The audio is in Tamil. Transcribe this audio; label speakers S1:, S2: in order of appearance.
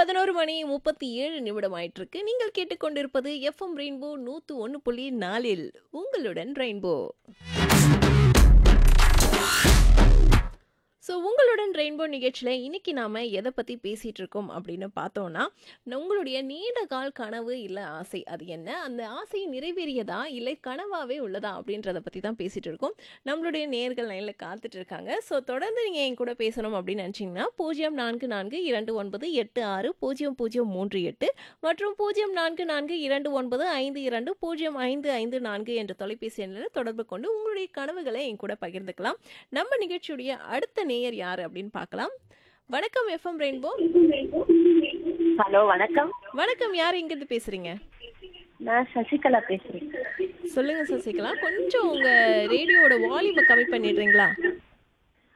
S1: பதினோரு மணி முப்பத்தி ஏழு நிமிடம் ஆயிட்டிருக்கு நீங்கள் கேட்டுக்கொண்டிருப்பது எஃப்எம் ரெயின்போ நூத்து ஒன்று புள்ளி நாலில் உங்களுடன் ரெயின்போ ஸோ உங்களுடன் ரெயின்போ நிகழ்ச்சியில் இன்னைக்கு நாம் எதை பற்றி பேசிகிட்டு இருக்கோம் அப்படின்னு பார்த்தோன்னா உங்களுடைய நீண்ட கால் கனவு இல்லை ஆசை அது என்ன அந்த ஆசை நிறைவேறியதா இல்லை கனவாகவே உள்ளதா அப்படின்றத பற்றி தான் பேசிகிட்டு இருக்கோம் நம்மளுடைய நேர்கள் லைனில் காத்துட்டு இருக்காங்க ஸோ தொடர்ந்து நீங்கள் என் கூட பேசணும் அப்படின்னு நினச்சிங்கன்னா பூஜ்ஜியம் நான்கு நான்கு இரண்டு ஒன்பது எட்டு ஆறு பூஜ்ஜியம் பூஜ்ஜியம் மூன்று எட்டு மற்றும் பூஜ்ஜியம் நான்கு நான்கு இரண்டு ஒன்பது ஐந்து இரண்டு பூஜ்ஜியம் ஐந்து ஐந்து நான்கு என்ற தொலைபேசி எண்ணில் தொடர்பு கொண்டு உங்களுடைய கனவுகளை என் கூட பகிர்ந்துக்கலாம் நம்ம நிகழ்ச்சியுடைய அடுத்த நேயர் யார் அப்படின்னு பார்க்கலாம் வணக்கம் எஃப்எம் ரெயின்போ
S2: ஹலோ வணக்கம்
S1: வணக்கம் யார் இங்கிருந்து பேசுறீங்க
S2: நான் சசிகலா பேசுறேன்
S1: சொல்லுங்க சசிகலா கொஞ்சம் உங்க ரேடியோட வால்யூமை கம்மி பண்ணிடுறீங்களா